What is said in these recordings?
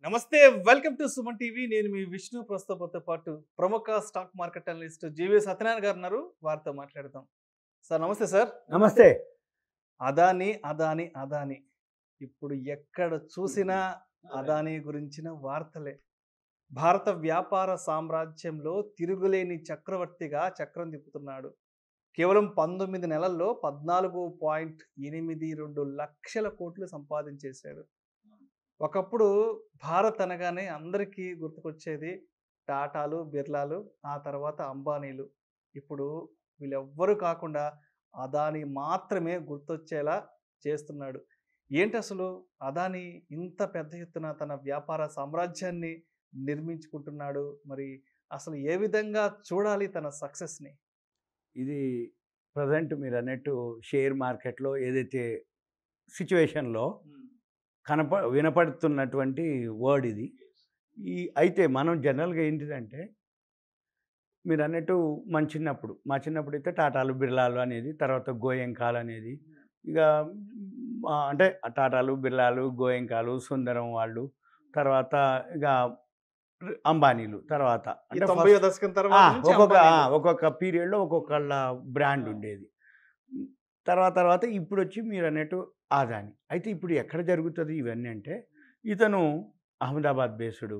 నమస్తే welcome to Suman TV నేను మీ విష్ణు ప్రస్తుతంతో పాటు ప్రముఖ stock market analyst GV Satyanarayana garu ఉన్నారు వారితో మాట్లాడదాం సార్ నమస్తే సార్ నమస్తే అదాని అదాని అదాని ఇప్పుడు ఎక్కడ చూసినా అదాని గురించిన వార్తలే భారత వ్యాపార సామ్రాజ్యంలో తిరుగులేని చక్రవర్తిగా చక్రం తిప్పుతున్నాడు కేవలం పంతొమ్మిది నెలల్లో పద్నాలుగు పాయింట్ ఎనిమిది రెండు లక్షల కోట్లు సంపాదించేశాడు ఒకప్పుడు భారత్ అనగానే అందరికీ గుర్తుకొచ్చేది టాటాలు బిర్లాలు ఆ తర్వాత అంబానీలు ఇప్పుడు వీళ్ళెవ్వరూ కాకుండా అదాని మాత్రమే గుర్తొచ్చేలా చేస్తున్నాడు ఏంటి అసలు అదాని ఇంత పెద్ద ఎత్తున తన వ్యాపార సామ్రాజ్యాన్ని నిర్మించుకుంటున్నాడు మరి అసలు ఏ విధంగా చూడాలి తన సక్సెస్ని ఇది ప్రజెంట్ మీరు అన్నట్టు షేర్ మార్కెట్లో ఏదైతే సిచ్యువేషన్లో కనప వినపడుతున్నటువంటి వర్డ్ ఇది ఈ అయితే మనం జనరల్గా ఏంటిదంటే మీరు అన్నట్టు మన చిన్నప్పుడు మా చిన్నప్పుడు అయితే టాటాలు బిర్లాలు అనేది తర్వాత గోయంకాలు అనేది ఇక ఆ, అంటే టాటాలు బిర్లాలు గోయంకాలు సుందరం వాళ్ళు తర్వాత ఇక అంబానీలు తర్వాత ఈ అంటే తొంభై first- దశకం ఆ, తర్వాత నుంచి ఒక్కొక్క ఆ, అంబానీలు. ఒక్కొక్క పీరియడ్లో ఒక్కొక్కళ్ళ బ్రాండ్ ఉండేది తర్వాత తర్వాత ఇప్పుడు వచ్చి మీరు అన్నట్టు ఆదాని అయితే ఇప్పుడు ఎక్కడ జరుగుతుంది ఇవన్నీ అంటే ఇతను అహ్మదాబాద్ బేస్డ్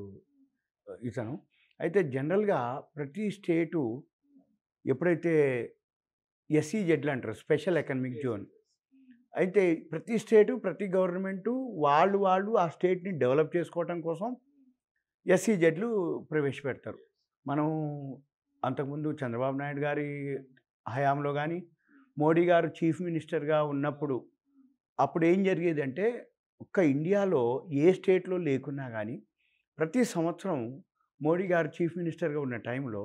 ఇతను అయితే జనరల్గా ప్రతి స్టేటు ఎప్పుడైతే ఎస్సీ జెడ్లు అంటారు స్పెషల్ ఎకనామిక్ జోన్ అయితే ప్రతి స్టేటు ప్రతి గవర్నమెంటు వాళ్ళు వాళ్ళు ఆ స్టేట్ని డెవలప్ చేసుకోవటం కోసం ఎస్సీ జెడ్లు ప్రవేశపెడతారు మనం అంతకుముందు చంద్రబాబు నాయుడు గారి హయాంలో కానీ మోడీ గారు చీఫ్ మినిస్టర్గా ఉన్నప్పుడు అప్పుడు ఏం జరిగేది అంటే ఒక్క ఇండియాలో ఏ స్టేట్లో లేకున్నా కానీ ప్రతి సంవత్సరం మోడీ గారు చీఫ్ మినిస్టర్గా ఉన్న టైంలో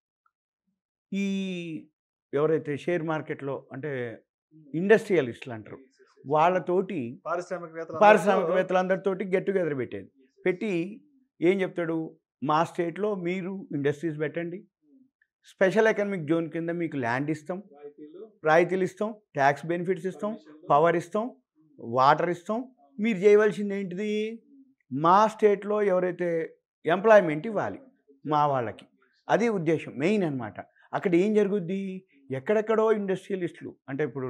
ఈ ఎవరైతే షేర్ మార్కెట్లో అంటే ఇండస్ట్రియలిస్టులు అంటారు వాళ్ళతోటి పారిశ్రామికవేత్తలు పారిశ్రామికవేత్తలందరితోటి గెట్ టుగెదర్ పెట్టేది పెట్టి ఏం చెప్తాడు మా స్టేట్లో మీరు ఇండస్ట్రీస్ పెట్టండి స్పెషల్ ఎకనామిక్ జోన్ కింద మీకు ల్యాండ్ ఇస్తాం రాయితీలు ఇస్తాం ట్యాక్స్ బెనిఫిట్స్ ఇస్తాం పవర్ ఇస్తాం వాటర్ ఇస్తాం మీరు చేయవలసింది ఏంటిది మా స్టేట్లో ఎవరైతే ఎంప్లాయ్మెంట్ ఇవ్వాలి మా వాళ్ళకి అది ఉద్దేశం మెయిన్ అన్నమాట అక్కడ ఏం జరుగుద్ది ఎక్కడెక్కడో ఇండస్ట్రియలిస్టులు అంటే ఇప్పుడు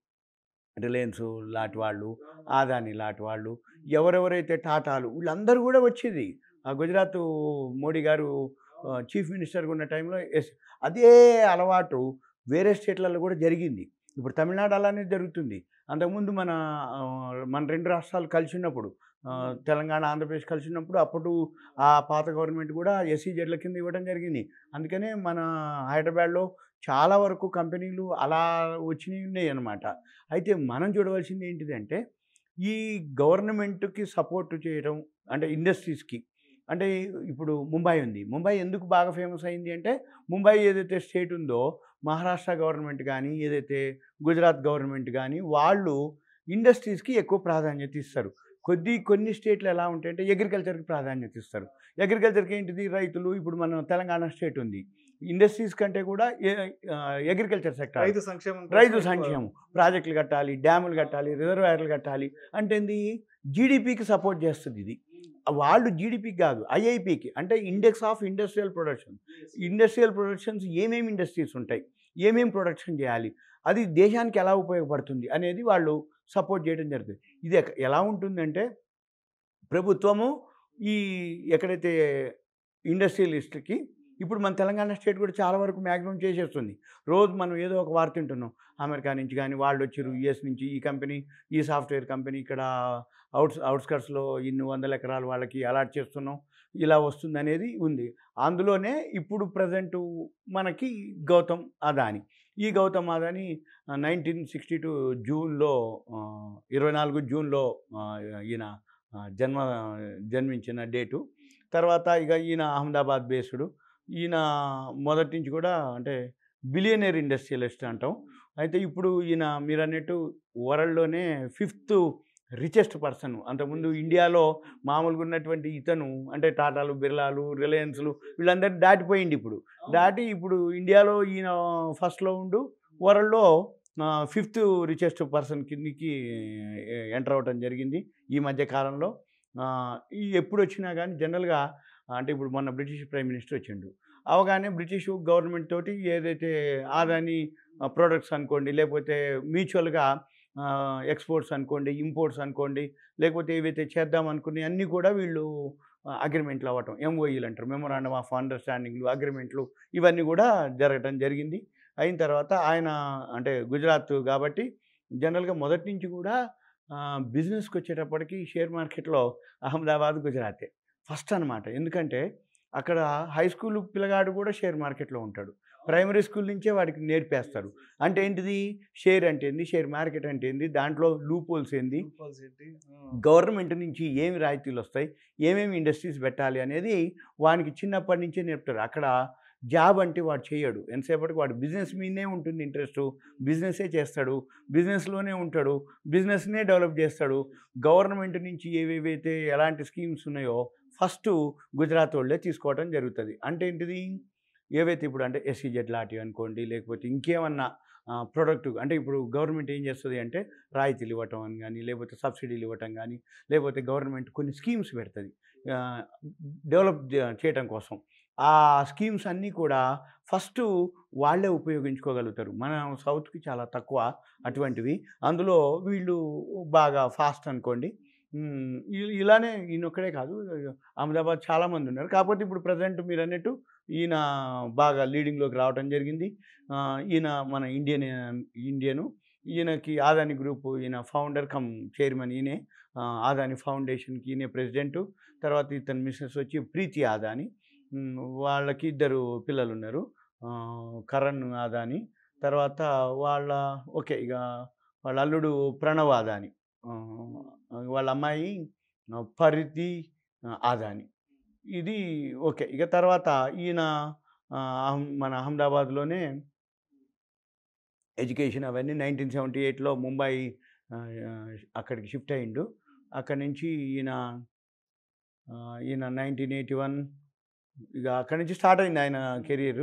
రిలయన్స్ లాంటి వాళ్ళు ఆదాని లాంటి వాళ్ళు ఎవరెవరైతే టాటాలు వీళ్ళందరూ కూడా వచ్చేది ఆ గుజరాత్ మోడీ గారు ఆ, చీఫ్ మినిస్టర్గా ఉన్న టైంలో ఎస్ అదే అలవాటు వేరే స్టేట్లలో కూడా జరిగింది ఇప్పుడు తమిళనాడు అలానే జరుగుతుంది అంతకుముందు మన ఆ, మన రెండు రాష్ట్రాలు కలిసి ఉన్నప్పుడు ఆ, తెలంగాణ ఆంధ్రప్రదేశ్ కలిసి ఉన్నప్పుడు అప్పుడు ఆ పాత గవర్నమెంట్ కూడా ఎస్సీ జెడ్ల కింద ఇవ్వడం జరిగింది అందుకనే మన హైదరాబాద్లో చాలా వరకు కంపెనీలు అలా వచ్చినాయి ఉన్నాయి అన్నమాట అయితే మనం చూడవలసింది ఏంటిదంటే ఈ గవర్నమెంట్కి సపోర్ట్ చేయడం అంటే ఇండస్ట్రీస్కి అంటే ఇప్పుడు ముంబై ఉంది ముంబై ఎందుకు బాగా ఫేమస్ అయింది అంటే ముంబై ఏదైతే స్టేట్ ఉందో మహారాష్ట్ర గవర్నమెంట్ కానీ ఏదైతే గుజరాత్ గవర్నమెంట్ కానీ వాళ్ళు ఇండస్ట్రీస్కి ఎక్కువ ప్రాధాన్యత ఇస్తారు కొద్ది కొన్ని స్టేట్లు ఎలా ఉంటాయంటే అగ్రికల్చర్కి ప్రాధాన్యత ఇస్తారు అగ్రికల్చర్కి ఏంటిది రైతులు ఇప్పుడు మన తెలంగాణ స్టేట్ ఉంది ఇండస్ట్రీస్ కంటే కూడా అగ్రికల్చర్ సెక్టర్ రైతు సంక్షేమం కోసం రైతు ఎక్కువ- సంక్షేమం ప్రాజెక్టులు కట్టాలి డ్యాములు కట్టాలి రిజర్వాయర్లు కట్టాలి అంటే ఏంది జీడిపికి సపోర్ట్ చేస్తుంది ఇది వాళ్ళు జీడిపికి కాదు ఐఐపికి అంటే index of industrial production industrial productions ఏమేమి ఇండస్ట్రీస్ ఉంటాయి ఏమేమి ప్రొడక్షన్ చేయాలి అది దేశానికి ఎలా ఉపయోగపడుతుంది అనేది వాళ్ళు సపోర్ట్ చేయడం జరుగుతుంది ఇది ఎక- ఎలా ఉంటుందంటే ప్రభుత్వము ఈ ఎక్కడైతే ఇండస్ట్రియలిస్ట్కి ఇప్పుడు మన తెలంగాణ స్టేట్ కూడా చాలా వరకు మ్యాక్సిమం చేసేస్తుంది రోజు మనం ఏదో ఒక వార్త వింటున్నాం అమెరికా నుంచి కానీ వాళ్ళు వచ్చారు యుఎస్ నుంచి ఈ కంపెనీ ఈ సాఫ్ట్వేర్ కంపెనీ ఇక్కడ అవుట్స్ అవుట్స్కట్స్లో ఇన్ని వందల ఎకరాలు వాళ్ళకి అలాట్ చేస్తున్నాం ఇలా వస్తుంది అనేది ఉంది అందులోనే ఇప్పుడు ప్రజెంట్ మనకి గౌతమ్ అదాని ఈ Gautam Adani nineteen sixty two జూన్లో ఆ, ఇరవై నాలుగు జూన్లో ఆ, ఈయన ఆ, జన్మ జన్మించిన డేటు తర్వాత ఇక ఈయన అహ్మదాబాద్ బేస్డ్ ఈయన మొదటి నుంచి కూడా అంటే బిలియనర్ ఇండస్ట్రియలిస్ట్ అంటాం అయితే ఇప్పుడు ఈయన మీరు అన్నట్టు వరల్డ్లోనే ఫిఫ్త్ రిచెస్ట్ పర్సన్ అంతకుముందు ఇండియాలో మామూలుగా ఉన్నటువంటి ఇతను అంటే టాటాలు బిర్లాలు రిలయన్స్లు వీళ్ళందరూ దాటిపోయింది ఇప్పుడు దాటి ఇప్పుడు ఇండియాలో ఈయన ఫస్ట్లో ఉండు వరల్డ్లో ఫిఫ్త్ రిచెస్ట్ పర్సన్ కిందికి ఎంటర్ అవ్వటం జరిగింది ఈ మధ్య కాలంలో ఆ, ఈ ఎప్పుడు వచ్చినా కానీ జనరల్గా అంటే ఇప్పుడు మొన్న బ్రిటిష్ ప్రైమ్ మినిస్టర్ వచ్చిండు అవగానే బ్రిటిష్ గవర్నమెంట్ తోటి ఏదైతే ఆదాని ప్రోడక్ట్స్ అనుకోండి లేకపోతే మ్యూచువల్గా ఎక్స్పోర్ట్స్ అనుకోండి ఇంపోర్ట్స్ అనుకోండి లేకపోతే ఏవైతే చేద్దాం అనుకుని అన్నీ కూడా వీళ్ళు అగ్రిమెంట్లు అవ్వటం ఎంఓఈలు అంటారు మెమోరాండమ్ ఆఫ్ అండర్స్టాండింగ్లు అగ్రిమెంట్లు ఇవన్నీ కూడా జరగటం జరిగింది అయిన తర్వాత ఆయన అంటే గుజరాత్ కాబట్టి జనరల్గా మొదటి నుంచి కూడా బిజినెస్కి వచ్చేటప్పటికి షేర్ మార్కెట్లో అహ్మదాబాద్ గుజరాతే ఫస్ట్ అనమాట ఎందుకంటే అక్కడ హై స్కూల్ పిల్లగాడు కూడా షేర్ మార్కెట్లో ఉంటాడు ప్రైమరీ స్కూల్ నుంచే వాడికి నేర్పేస్తారు అంటే ఏంటిది షేర్ అంటే ఏంది షేర్ మార్కెట్ అంటే ఏంది దాంట్లో లూపోల్స్ ఏంది Loopholes ఏంటి? ఆ. గవర్నమెంట్ నుంచి ఏమి రాయితీలు వస్తాయి ఏమేమి ఇండస్ట్రీస్ పెట్టాలి అనేది వానికి చిన్నప్పటి నుంచే నేర్పుతారు అక్కడ జాబ్ అంటే వాడు చేయడు ఎంతసేపటికి వాడు బిజినెస్ మీదనే ఉంటుంది ఇంట్రెస్ట్ బిజినెసే చేస్తాడు బిజినెస్లోనే ఉంటాడు బిజినెస్నే డెవలప్ చేస్తాడు గవర్నమెంట్ నుంచి ఏవేవైతే ఎలాంటి స్కీమ్స్ ఉన్నాయో ఫస్ట్ గుజరాత్ వాళ్ళే తీసుకోవడం జరుగుతుంది అంటే ఏంటిది ఏవైతే ఇప్పుడు అంటే ఎస్సీజెడ్ లాంటివి అనుకోండి లేకపోతే ఇంకేమన్నా ప్రొడక్ట్ అంటే ఇప్పుడు గవర్నమెంట్ ఏం చేస్తుంది అంటే రాయితీలు ఇవ్వటం అని కానీ లేకపోతే సబ్సిడీలు ఇవ్వటం కానీ లేకపోతే గవర్నమెంట్ కొన్ని స్కీమ్స్ పెడుతుంది డెవలప్ చేయటం కోసం ఆ స్కీమ్స్ అన్నీ కూడా ఫస్ట్ వాళ్ళే ఉపయోగించుకోగలుగుతారు మన సౌత్కి చాలా తక్కువ అటువంటివి అందులో వీళ్ళు బాగా ఫాస్ట్ అనుకోండి ఉమ్, ఇ- ఇలానే ఈయన ఒక్కడే కాదు అహ్మదాబాద్ చాలామంది ఉన్నారు కాకపోతే ఇప్పుడు ప్రజెంట్ మీరు అన్నట్టు ఈయన బాగా లీడింగ్లోకి రావడం జరిగింది ఆ, ఈయన మన ఇండియన్ ఇండియను ఈయనకి ఆదాని గ్రూప్ ఈయన ఫౌండర్ కమ్ చైర్మన్ ఈయనే ఆ, ఆదాని ఫౌండేషన్కి ఈయనే ప్రెసిడెంటు తర్వాత ఇతని మిస్సెస్ వచ్చి ప్రీతి ఆదాని ఉమ్, వాళ్ళకి ఇద్దరు పిల్లలు ఉన్నారు ఆ, కరణ్ ఆదాని తర్వాత వాళ్ళ ఓకే ఇక వాళ్ళ అల్లుడు ప్రణవ్ ఆదాని ఆ, వాళ్ళ అమ్మాయి ఆ, పరితి ఆ, ఆదాని ఇది ఓకే ఇక తర్వాత ఈయన ఆ, అహం- మన అహ్మదాబాద్లోనే ఎడ్యుకేషన్ అవన్నీ నైన్టీన్ సెవెంటీ ఎయిట్లో ముంబై ఆ, ఆ, అక్కడికి షిఫ్ట్ అయ్యిండు అక్కడి నుంచి ఈయన ఆ, ఈయన నైన్టీన్ ఎయిటీ వన్ ఇక అక్కడి నుంచి స్టార్ట్ అయింది ఆయన కెరీర్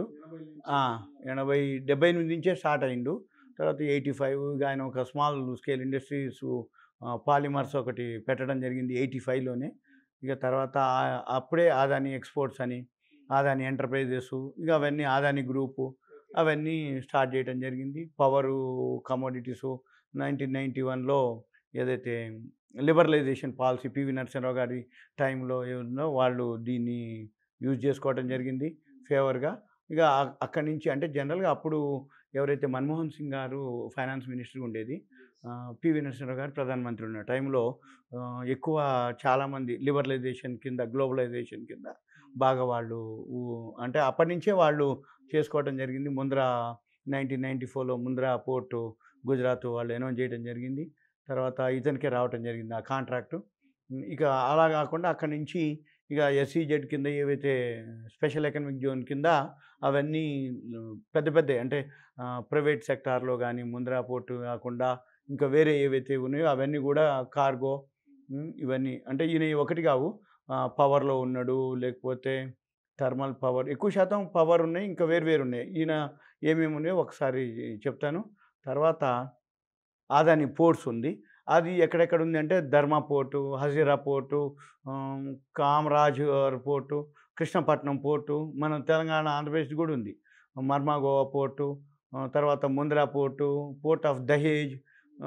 ఎనభై డెబ్బై ఎనిమిది నుంచే స్టార్ట్ అయిండు తర్వాత ఎయిటీ ఫైవ్ ఇక ఆయన ఒక స్మాల్ స్కేల్ ఇండస్ట్రీస్ పాలిమర్స్ ఒకటి పెట్టడం జరిగింది ఎయిటీ ఫైవ్లోనే ఇక తర్వాత ఆ- అప్పుడే ఆదాని ఎక్స్పోర్ట్స్ అని ఆదాని ఎంటర్ప్రైజెస్ ఇక అవన్నీ ఆదాని గ్రూపు అవన్నీ స్టార్ట్ చేయడం జరిగింది పవరు కమోడిటీసు నైన్టీన్ నైంటీ వన్లో ఏదైతే లిబరలైజేషన్ పాలసీ పివి నరసింహరావు గారి టైంలో ఏముందో వాళ్ళు దీన్ని యూజ్ చేసుకోవడం జరిగింది ఫేవర్గా ఇక ఆ- అక్కడి నుంచి అంటే జనరల్గా అప్పుడు ఎవరైతే మన్మోహన్ సింగ్ గారు ఫైనాన్స్ మినిస్టర్ ఉండేది ఆ, పివి నరసింహరావు గారు ప్రధానమంత్రి ఉన్న టైంలో ఆ, ఎక్కువ చాలామంది లిబరలైజేషన్ కింద గ్లోబలైజేషన్ కింద బాగా వాళ్ళు ఊ- అంటే అప్పటి నుంచే వాళ్ళు చేసుకోవడం జరిగింది ముంద్రా నైన్టీన్ నైంటీ ఫోర్లో ముంద్రా పోర్టు గుజరాత్ వాళ్ళు అనౌన్స్ చేయడం జరిగింది తర్వాత ఇతనికే రావటం జరిగింది ఆ కాంట్రాక్టు ఉమ్, ఇక అలా కాకుండా అక్కడి నుంచి ఇక ఎస్సీజెడ్ కింద ఏవైతే స్పెషల్ ఎకనామిక్ జోన్ కింద అవన్నీ ఉమ్, పెద్ద పెద్ద అంటే ప్రైవేట్ సెక్టార్లో కానీ ముంద్రా పోర్టు కాకుండా ఇంకా వేరే ఏవైతే ఉన్నాయో అవన్నీ కూడా కార్గో ఉమ్, ఇవన్నీ అంటే ఈయన ఒకటి కావు పవర్లో ఉన్నాడు లేకపోతే థర్మల్ పవర్ ఎక్కువ శాతం పవర్ ఉన్నాయి ఇంకా వేరు వేరు ఉన్నాయి ఈయన ఏమేమి ఉన్నాయో ఒకసారి చెప్తాను తర్వాత ఆదాని పోర్ట్స్ ఉంది అది ఎక్కడెక్కడ ఉంది అంటే Dharma port Hazira port um, Kamaraj port Krishnapatnam port మన తెలంగాణ ఆంధ్రప్రదేశ్ కూడా ఉంది మర్మా గోవా పోర్టు ఆ, తర్వాత Mundra port port of Dahej ఆ,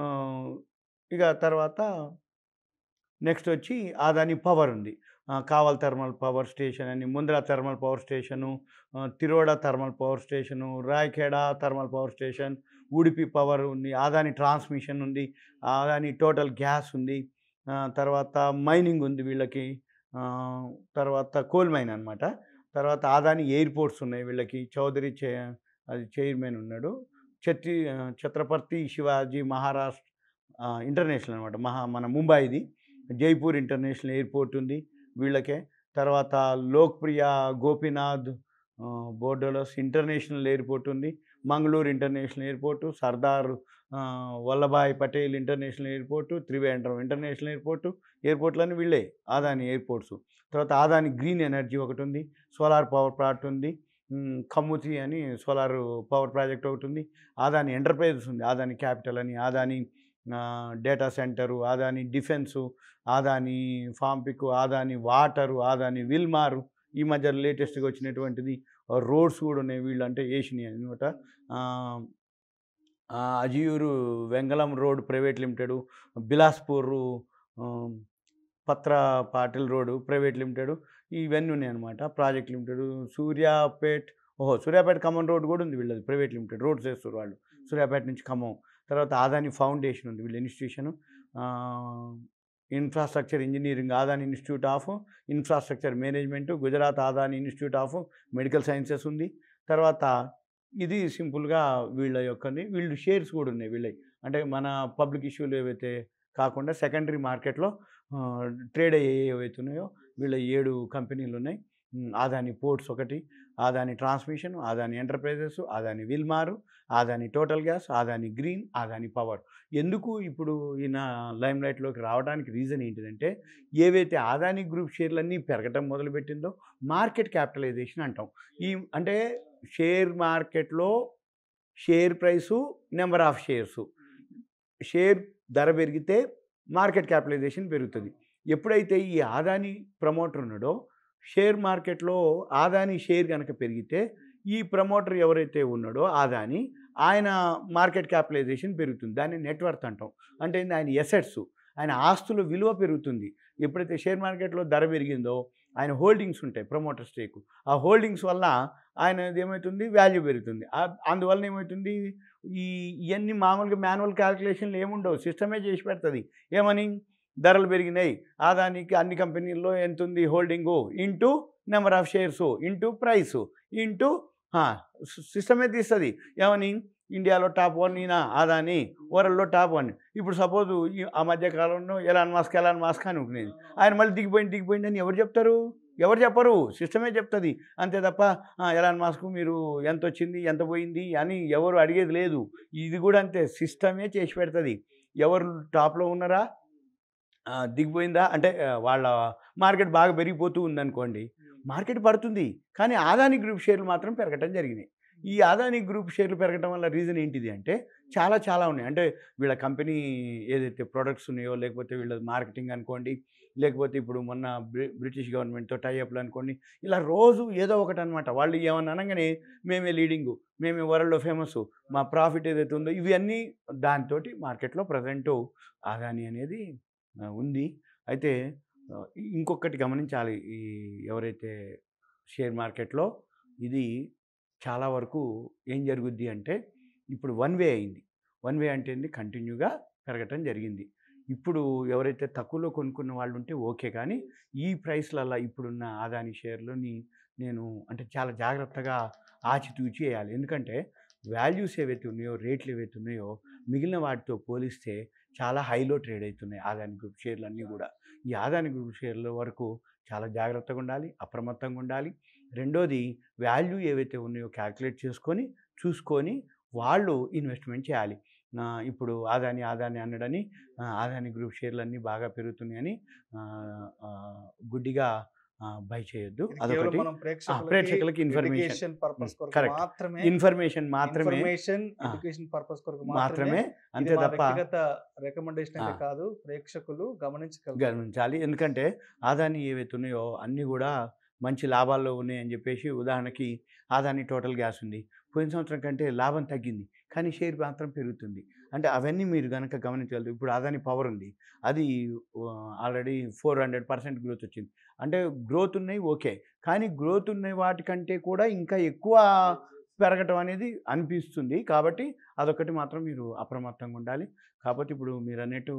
ఇక తర్వాత నెక్స్ట్ వచ్చి ఆదాని పవర్ ఉంది ఆ, కావల్ థర్మల్ పవర్ స్టేషన్ అని ముంద్రా థర్మల్ పవర్ స్టేషను ఆ, Tiroda thermal power station Raikheda thermal power station Udupi power ఉంది ఆదాని ట్రాన్స్మిషన్ ఉంది ఆదాని టోటల్ గ్యాస్ ఉంది ఆ, తర్వాత మైనింగ్ ఉంది వీళ్ళకి ఆ, తర్వాత కోల్ మైన్ అనమాట తర్వాత ఆదాని ఎయిర్పోర్ట్స్ ఉన్నాయి వీళ్ళకి చౌదరి చే అది చైర్మన్ ఉన్నాడు ఛత్రి ఆ, ఛత్రపతి శివాజీ మహారాష్ట్ర ఆ, ఇంటర్నేషనల్ అనమాట మహా మన ముంబైది జైపూర్ ఇంటర్నేషనల్ ఎయిర్పోర్ట్ ఉంది వీళ్ళకే తర్వాత లోక్ప్రియ గోపీనాథ్ ఆ, బోర్డోలస్ ఇంటర్నేషనల్ ఎయిర్పోర్ట్ ఉంది మంగళూరు ఇంటర్నేషనల్ ఎయిర్పోర్టు సర్దార్ ఆ, Vallabhbhai Patel international airport Trivandrum international airport ఎయిర్పోర్ట్లన్నీ వీళ్ళే ఆదాని ఎయిర్పోర్ట్స్ తర్వాత ఆదాని గ్రీన్ ఎనర్జీ ఒకటి ఉంది సోలార్ పవర్ ప్లాంట్ ఉంది ఉమ్, కమ్ముతి అని సోలార్ పవర్ ప్రాజెక్ట్ ఒకటి ఉంది ఆదాని ఎంటర్ప్రైజెస్ ఉంది ఆదాని క్యాపిటల్ అని Adani data centre Adani defence Adani ఫాంపిక్ ఆదాని వాటరు ఆదాని విల్మారు ఈ మధ్య లేటెస్ట్గా వచ్చినటువంటిది రోడ్స్ కూడా ఉన్నాయి వీళ్ళు అంటే ఏషియన్ అనమాట అజియూరు వెంగళం రోడ్ ప్రైవేట్ లిమిటెడ్ బిలాస్పూర్ ఆ, పత్ర పాటిల్ రోడ్ ప్రైవేట్ లిమిటెడ్ ఇవన్నీ ఉన్నాయన్నమాట ప్రాజెక్ట్ లిమిటెడ్ సూర్యాపేట్ ఓహో సూర్యాపేట ఖమ్మం రోడ్ కూడా ఉంది వీళ్ళది ప్రైవేట్ లిమిటెడ్ రోడ్స్ వేస్తారు వాళ్ళు సూర్యాపేట నుంచి ఖమ్మం తర్వాత ఆదాని ఫౌండేషన్ ఉంది వీళ్ళ institution infrastructure engineering Adani institute of infrastructure management Gujarat Adani institute of medical sciences ఉంది తర్వాత ఇది సింపుల్గా వీళ్ళ యొక్కని వీళ్ళు షేర్స్ కూడా ఉన్నాయి వీళ్ళవి అంటే మన పబ్లిక్ ఇష్యూలు ఏవైతే కాకుండా సెకండరీ మార్కెట్లో ట్రేడ్ అయ్యే ఏవైతే ఉన్నాయో వీళ్ళ ఏడు కంపెనీలు ఉన్నాయి ఉమ్, ఆదాని పోర్ట్స్ ఒకటి Adani transmission Adani enterprises Adani Wilmar Adani total gas Adani green Adani power ఎందుకు ఇప్పుడు ఈయన లైమ్ లైట్లోకి రావడానికి రీజన్ ఏంటిదంటే ఏవైతే ఆదాని గ్రూప్ షేర్లన్నీ పెరగటం మొదలుపెట్టిందో మార్కెట్ క్యాపిటలైజేషన్ అంటాం ఈ అంటే షేర్ మార్కెట్లో share price number of shares share ధర పెరిగితే మార్కెట్ క్యాపిటలైజేషన్ పెరుగుతుంది ఎప్పుడైతే ఈ ఆదాని ప్రమోటర్ ఉన్నాడో షేర్ మార్కెట్లో ఆదాని షేర్ కనుక పెరిగితే ఈ ప్రమోటర్ ఎవరైతే ఉన్నాడో ఆదాని ఆయన మార్కెట్ క్యాపిటలైజేషన్ పెరుగుతుంది దాన్ని నెట్వర్త్ అంటాం అంటే ఏంది ఆయన ఎసెట్స్ ఆయన ఆస్తుల విలువ పెరుగుతుంది ఎప్పుడైతే షేర్ మార్కెట్లో ధర పెరిగిందో ఆయన హోల్డింగ్స్ ఉంటాయి ప్రమోటర్ స్టేక్ ఆ హోల్డింగ్స్ వల్ల ఆయన ఏమవుతుంది వాల్యూ పెరుగుతుంది ఆ- అందువల్ల ఏమవుతుంది ఈ ఇవన్నీ మామూలుగా మాన్యువల్ క్యాలిక్యులేషన్లు ఏముండవు సిస్టమే చేసి పెడుతుంది ఏమని ధరలు పెరిగినాయి ఆదానికి అన్ని కంపెనీల్లో ఎంత ఉంది holding into number of shares into price into సిస్టమే తీస్తుంది ఏమని ఇండియాలో టాప్ వన్ ఈయన ఆదాని వరల్డ్లో టాప్ వన్ ఇప్పుడు సపోజ్ ఆ మధ్య కాలంలో ఎలాన్ మాస్క్ ఎలాన్ మాస్క్ అని ఉంటున్నది ఆయన మళ్ళీ దిగిపోయింది దిగిపోయింది అని ఎవరు చెప్తారు ఎవరు చెప్పరు సిస్టమే చెప్తుంది అంతే తప్ప "ఆ, ఎలాన్ మాస్క్ మీరు ఎంత వచ్చింది ఎంత పోయింది అని ఎవరు అడిగేది లేదు ఇది కూడా అంతే సిస్టమే చేసి పెడుతుంది ఎవరు టాప్లో ఉన్నారా ఆ, దిగిపోయిందా అంటే ఆ, వాళ్ళ మార్కెట్ బాగా పెరిగిపోతూ ఉందనుకోండి మార్కెట్ పడుతుంది కానీ ఆదాని గ్రూప్ షేర్లు మాత్రం పెరగటం జరిగినాయి ఈ ఆదాని గ్రూప్ షేర్లు పెరగటం వల్ల రీజన్ ఏంటిది అంటే చాలా చాలా ఉన్నాయి అంటే వీళ్ళ కంపెనీ ఏదైతే ప్రొడక్ట్స్ ఉన్నాయో లేకపోతే వీళ్ళ మార్కెటింగ్ అనుకోండి లేకపోతే ఇప్పుడు మొన్న బ్రి బ్రిటిష్ గవర్నమెంట్తో టైఅప్లు అనుకోండి ఇలా రోజు ఏదో ఒకటి అనమాట వాళ్ళు ఏమన్నా అనగానే మేమే లీడింగు మేమే వరల్డ్లో ఫేమస్ మా ప్రాఫిట్ ఏదైతే ఉందో ఇవన్నీ దాంతో మార్కెట్లో ప్రజెంట్ ఆదాని అనేది ఆ, ఉంది అయితే ఆ, ఇంకొకటి గమనించాలి ఈ ఎవరైతే షేర్ మార్కెట్లో ఇది చాలా వరకు ఏం జరుగుద్ది అంటే ఇప్పుడు వన్ వే అయింది వన్ వే అంటే ఏంది కంటిన్యూగా పెరగటం జరిగింది ఇప్పుడు ఎవరైతే తక్కువలో కొనుక్కున్న వాళ్ళు ఉంటే ఓకే కానీ ఈ ప్రైస్లలో ఇప్పుడున్న ఆదాని షేర్లని నేను అంటే చాలా జాగ్రత్తగా ఆచితూచి వేయాలి ఎందుకంటే వాల్యూస్ ఏవైతే ఉన్నాయో రేట్లు ఏవైతే ఉన్నాయో మిగిలిన వాటితో పోలిస్తే చాలా హైలో ట్రేడ్ అవుతున్నాయి ఆదాని గ్రూప్ షేర్లు అన్నీ కూడా ఈ ఆదాని గ్రూప్ షేర్ల వరకు చాలా జాగ్రత్తగా ఉండాలి అప్రమత్తంగా ఉండాలి రెండోది వాల్యూ ఏవైతే ఉన్నాయో క్యాల్కులేట్ చేసుకొని చూసుకొని వాళ్ళు ఇన్వెస్ట్మెంట్ చేయాలి ఆ, ఇప్పుడు ఆదాని ఆదాని అన్నడని ఆ, ఆదాని గ్రూప్ షేర్లు అన్నీ బాగా పెరుగుతున్నాయని ఆ, ఆ, గుడ్డిగా బై చేయొద్దు ఇది కేవలం అదొకటి మనం ప్రేక్షకులకి ప్రేక్షకులకి information. education purpose కొరకు correct. మాత్రమే ఇన్ఫర్మేషన్ మాత్రమే ఇన్ఫర్మేషన్ ఆ. ఎడ్యుకేషన్ పర్పస్ కొరకు మాత్రమే ఇది అంతే మా తప్ప వ్యక్తిగత రికమెండేషన్ అయితే ఆ. కాదు ప్రేక్షకులు గమనించగలరు గమనించాలి ఎందుకంటే ఆదాని ఏవైతే ఉన్నాయో అన్నీ కూడా మంచి లాభాల్లో ఉన్నాయని చెప్పేసి ఉదాహరణకి ఆదాని టోటల్ గ్యాస్ ఉంది పోయిన సంవత్సరం కంటే లాభం తగ్గింది కానీ షేర్ మాత్రం పెరుగుతుంది అంటే అవన్నీ మీరు కనుక గమనించగలరు ఇప్పుడు ఆదాని పవర్ ఉంది అది already four hundred percent growth వచ్చింది అంటే గ్రోత్ ఉన్నాయి ఓకే కానీ గ్రోత్ ఉన్న వాటికంటే కూడా ఇంకా ఎక్కువ పెరగటం అనేది అనిపిస్తుంది కాబట్టి అదొకటి మాత్రం మీరు అప్రమత్తంగా ఉండాలి కాకపోతే ఇప్పుడు మీరు అన్నట్టు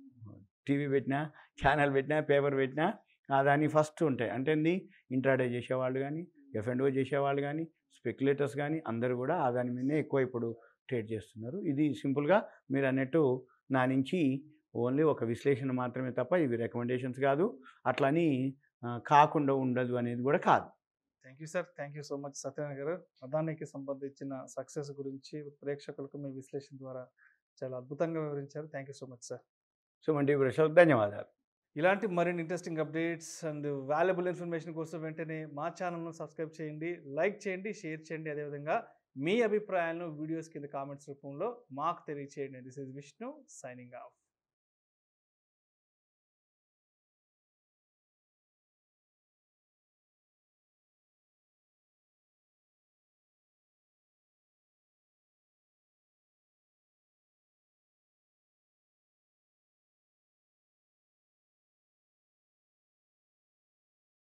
టీవీ పెట్టినా ఛానల్ పెట్టినా పేపర్ పెట్టినా దాన్ని ఫస్ట్ ఉంటాయి అంటే ఏంది ఇంట్రాడే చేసేవాళ్ళు కానీ ఎఫ్ఎండ్ఓ చేసేవాళ్ళు కానీ స్పెక్యులేటర్స్ కానీ అందరూ కూడా ఆ దాని మీదనే ఎక్కువ ఇప్పుడు ట్రేడ్ చేస్తున్నారు ఇది సింపుల్గా మీరు అన్నట్టు నా నుంచి ఓన్లీ ఒక విశ్లేషణ మాత్రమే తప్ప ఇవి రికమెండేషన్స్ కాదు అట్లని ఆ, కాకుండా ఉండదు అనేది కూడా కాదు thank you sir thank you so much Satyanarayana garu అదానికి సంబంధించిన సక్సెస్ గురించి ప్రేక్షకులకు మీ విశ్లేషణ ద్వారా చాలా అద్భుతంగా వివరించారు thank you so much sir so Mandi Prasad ధన్యవాదాలు ఇలాంటి మరిన్ని interesting updates and valuable information కోసం వెంటనే మా ఛానల్ను సబ్స్క్రైబ్ చేయండి లైక్ చేయండి షేర్ చేయండి అదేవిధంగా మీ అభిప్రాయాలను వీడియోస్ కింద కామెంట్స్ రూపంలో మాకు తెలియచేయండి this is Vishnu signing of